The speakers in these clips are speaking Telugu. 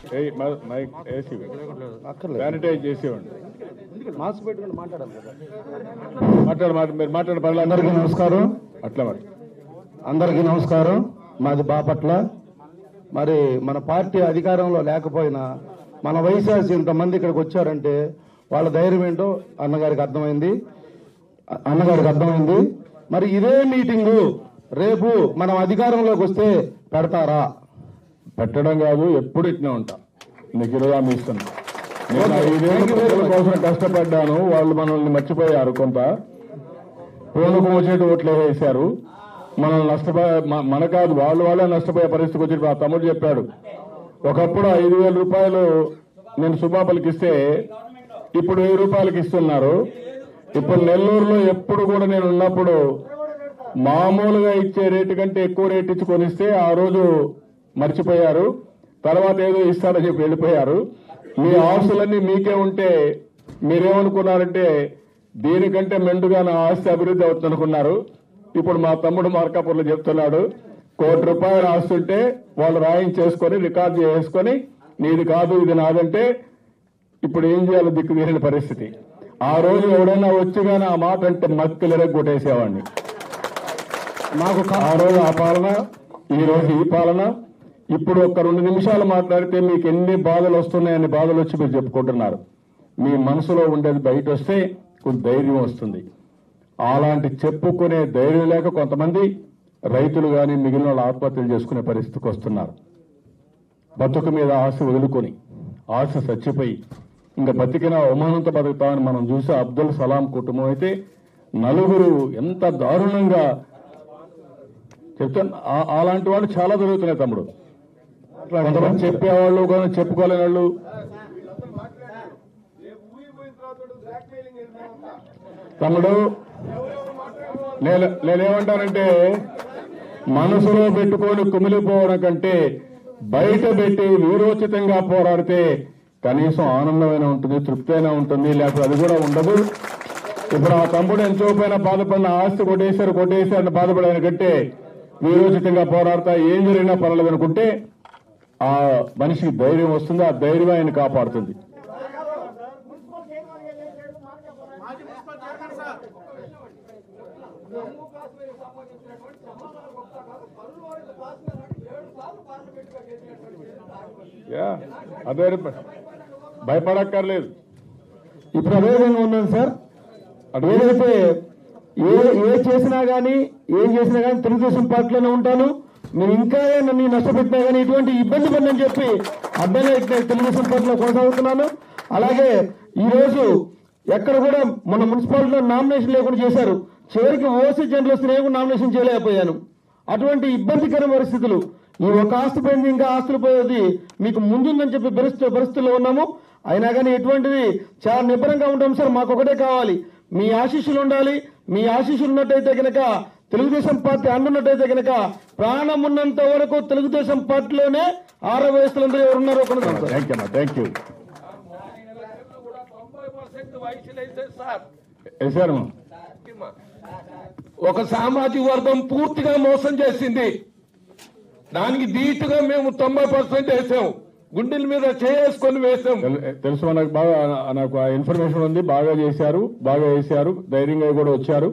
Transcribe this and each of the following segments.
ఏయ్, మ- మైక్ వేసి అక్కర్లేదు శానిటైజ్ చేసేవాడి మాస్క్ పెట్టుకుని మాట్లాడాలి కదా మాట్లాడు మాట మీరు మాట్లాడే పర్లేదు అందరికీ నమస్కారం అట్లా మరి అందరికీ నమస్కారం మాది బాపట్ల మరి మన పార్టీ అధికారంలో లేకపోయినా మన వైశాసి ఇంతమంది ఇక్కడికి వచ్చారంటే వాళ్ళ ధైర్యం ఏంటో అన్నగారికి అర్థమైంది అ- అన్నగారికి అర్థమైంది మరి ఇదే మీటింగు రేపు మనం అధికారంలోకి వస్తే పెడతారా పెట్టడం కాదు ఎప్పుడు ఇట్నే ఉంటా నీకు ఇరవై మీ ఇస్తాను నేను Okay. ఐదేళ్ళ Thank you very ప్రజల much. కోసం కష్టపడ్డాను వాళ్ళు మనల్ని మర్చిపోయారు కొంత పూనకు వచ్చేటి ఓట్లు వేశారు మనల్ని నష్టపోయే మ- మన కాదు వాళ్ళు వాళ్ళే నష్టపోయే పరిస్థితికి వచ్చి ఆ తమ్ముడు చెప్పాడు ఒకప్పుడు ఐదు వేల రూపాయలు నేను సుబాపలకి ఇస్తే ఇప్పుడు వెయ్యి రూపాయలకి ఇస్తున్నారు ఇప్పుడు నెల్లూరులో ఎప్పుడు కూడా నేను ఉన్నప్పుడు మామూలుగా ఇచ్చే రేటు కంటే ఎక్కువ రేటు ఇచ్చి కొనిస్తే ఆ రోజు మర్చిపోయారు తర్వాత ఏదో ఇస్తారని చెప్పి వెళ్ళిపోయారు మీ ఆస్తులన్నీ మీకే ఉంటే మీరేమనుకున్నారంటే దీనికంటే మెండుగా నా ఆస్తి అభివృద్ధి అవుతుంది అనుకున్నారు ఇప్పుడు మా తమ్ముడు మార్కాపూర్లో చెప్తున్నాడు కోటి రూపాయలు ఆస్తి ఉంటే వాళ్ళు రాయించేసుకొని రికార్డు చేసుకొని నీది కాదు ఇది నాదంటే ఇప్పుడు ఏం చేయాలో దిక్కు తీరిన పరిస్థితి ఆ రోజు ఎవడైనా వచ్చిగానే ఆ మాట అంటే మక్కులు కొట్టేసేవాడిని మాకు కా- ఆ రోజు ఆ పాలన ఈ రోజు ఈ పాలన ఇప్పుడు ఒక రెండు నిమిషాలు మాట్లాడితే మీకు ఎన్ని బాధలు వస్తున్నాయని బాధలు వచ్చి మీరు చెప్పుకుంటున్నారు మీ మనసులో ఉండేది బయట వస్తే కొంత ధైర్యం వస్తుంది అలాంటి చెప్పుకునే ధైర్యం లేక కొంతమంది రైతులు కానీ మిగిలిన వాళ్ళు ఆత్మహత్యలు చేసుకునే పరిస్థితికి వస్తున్నారు బతుకు మీద ఆశ వదులుకొని ఆశ చచ్చిపోయి ఇంకా బతికిన అవమానంతో బతుకుతామని మనం చూసే అబ్దుల్ సలాం కుటుంబం అయితే నలుగురు ఎంత దారుణంగా చెప్తాను ఆ- అలాంటి వాళ్ళు చాలా జరుగుతున్నాయి తమ్ముడు కొంతమంది చెప్పేవాళ్ళు కొంతమంది చెప్పుకోలేని వాళ్ళు తమ్ముడు నేను నేనేమంటానంటే మనసులో పెట్టుకొని కుమిలిపోవడం కంటే బయట పెట్టి వీరోచితంగా పోరాడితే కనీసం ఆనందమైన ఉంటుంది తృప్తి అయినా ఉంటుంది లేకపోతే అది కూడా ఉండదు ఇప్పుడు ఆ తమ్ముడు ఎంతోపైన బాధపడిన ఆస్తి కొట్టేశారు కొట్టేశారని బాధపడాయన కంటే వీరోచితంగా పోరాడతా ఏం జరిగినా పర్వాలేదు అనుకుంటే ఆ మనిషికి ధైర్యం వస్తుంది ఆ ధైర్యం ఆయన కాపాడుతుంది యా, అదే భయపడక్కర్లేదు ఇప్పుడు అదే విధంగా ఉన్నాను సార్ ఏదైతే ఏ ఏ చేసినా గానీ ఏం చేసినా గానీ తెలుగుదేశం పార్టీలోనే ఉంటాను మీరు ఇంకా నన్ను నష్టపెట్టినా గానీ ఇటువంటి ఇబ్బంది పడని చెప్పి అబ్బాయి తెలుగుదేశం పార్టీలో కొనసాగుతున్నాను అలాగే ఈ రోజు ఎక్కడ కూడా మన మున్సిపాలిటీలో నామినేషన్ లేకుండా చేశారు చివరికి ఓసీ జనరల్స్ నేను కూడా నామినేషన్ చేయలేకపోయాను అటువంటి ఇబ్బందికర పరిస్థితులు ఈ ఒక ఆస్తి పోయింది ఇంకా ఆస్తులు పోయేది మీకు ముందుందని చెప్పి పరిస్థితి పరిస్థితుల్లో ఉన్నాము అయినా కానీ ఎటువంటిది చాలా నిబ్బరంగా ఉంటాం సార్ మాకు ఒకటే కావాలి మీ ఆశీస్సులు ఉండాలి మీ ఆశీస్సులు ఉన్నట్టయితే కనుక తెలుగుదేశం పార్టీ అండున్నట్టయితే కనుక ప్రాణం ఉన్నంత వరకు తెలుగుదేశం పార్టీలోనే ఆరో వయసులందరూ ఎవరు ఉన్నారో కొనుక్కోండి సార్ థ్యాంక్ యూ అమ్మా థ్యాంక్ యూ తొంభై పర్సెంట్ వయసులు అయితే సార్ వేసారు ఒక సామాజిక వర్గం పూర్తిగా మోసం చేసింది దానికి ధీటుగా మేము తొంభై పర్సెంట్ వేసాం గుండెల మీద చేసుకొని వేసాం తెలు- తెలుసు నాకు బాగా నాకు ఆ ఇన్ఫర్మేషన్ ఉంది బాగా చేశారు బాగా వేశారు ధైర్యంగా కూడా వచ్చారు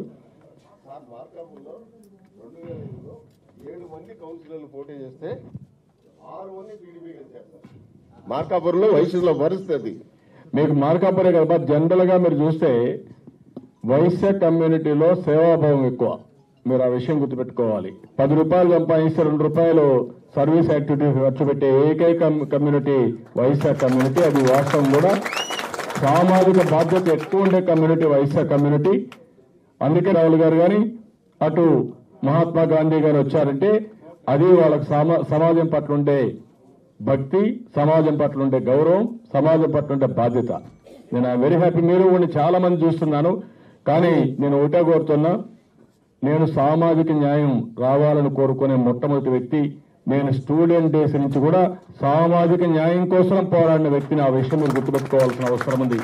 ఏడు మంది కౌన్సిలర్లు పోటీ చేస్తే ఆరు మంది టీడీపీ గెలిచారు సార్. మార్కాపురంలో వయసులో పరిస్థితి మీకు మార్కాపురే కదా జనరల్ గా మీరు చూస్తే వైశ్య కమ్యూనిటీలో సేవాభావం ఎక్కువ మీరు ఆ విషయం గుర్తుపెట్టుకోవాలి పది రూపాయలు సంపాదిస్తే రెండు రూపాయలు సర్వీస్ యాక్టివిటీస్ ఖర్చు పెట్టే ఏకైక కమ్యూనిటీ వైశ్య కమ్యూనిటీ అది వాస్తవం కూడా సామాజిక బాధ్యత ఎక్కువ ఉండే కమ్యూనిటీ వైశ్య కమ్యూనిటీ అందుకే రాహుల్ గారు కానీ అటు మహాత్మా గాంధీ గారు వచ్చారంటే అది వాళ్ళకి సమా- సమాజం పట్ల ఉండే భక్తి సమాజం పట్ల ఉండే గౌరవం సమాజం పట్ల ఉండే బాధ్యత నేను వెరీ హ్యాపీ మీరు కూడా చాలా మంది చూస్తున్నాను కానీ నేను ఒకటే కోరుతున్నా నేను సామాజిక న్యాయం రావాలని కోరుకునే మొట్టమొదటి వ్యక్తి నేను స్టూడెంట్ డేస్ నుంచి కూడా సామాజిక న్యాయం కోసం పోరాడిన వ్యక్తిని ఆ విషయం మీరు గుర్తుపెట్టుకోవాల్సిన అవసరం ఉంది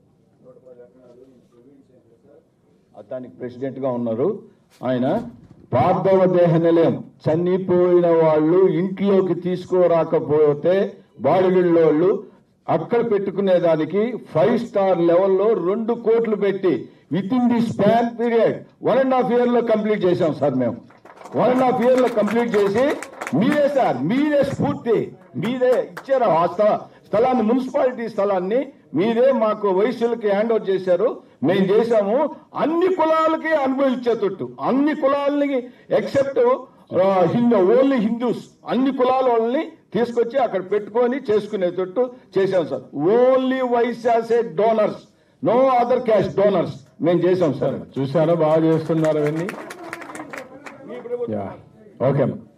దానికి ప్రెసిడెంట్ గా ఉన్నారు ఆయన పార్థవ దేహ నిలయం చనిపోయిన వాళ్ళు ఇంట్లోకి తీసుకురాకపోతే బాడిగిళ్ళోళ్ళు అక్కడ పెట్టుకునేదానికి ఫైవ్ స్టార్ లెవెల్లో రెండు కోట్లు పెట్టి within the span period one and half year లో కంప్లీట్ చేశాం సార్ మేము వన్ అండ్ హాఫ్ ఇయర్ లో కంప్లీట్ చేసి మీరే సార్ మీరే స్ఫూర్తి మీరే ఇచ్చారు ఆ స్థల- స్థలాన్ని మున్సిపాలిటీ స్థలాన్ని మీరే మాకు వయసులకి హ్యాండ్ ఓవర్ చేశారు మేము చేశాము అన్ని కులాలకి అనుభవించేటట్టు అన్ని కులాలని ఎక్సెప్ట్ హిందూ ఓన్లీ హిందూస్ అన్ని కులాల వాళ్ళని తీసుకొచ్చి అక్కడ పెట్టుకొని చేసుకునేటట్టు చేశాం సార్ ఓన్లీ వైశాసే donors no other cash donors మేము చేశాం సార్ చూసారా బాగా చేస్తున్నారు అవన్నీ యా ఓకే అమ్మా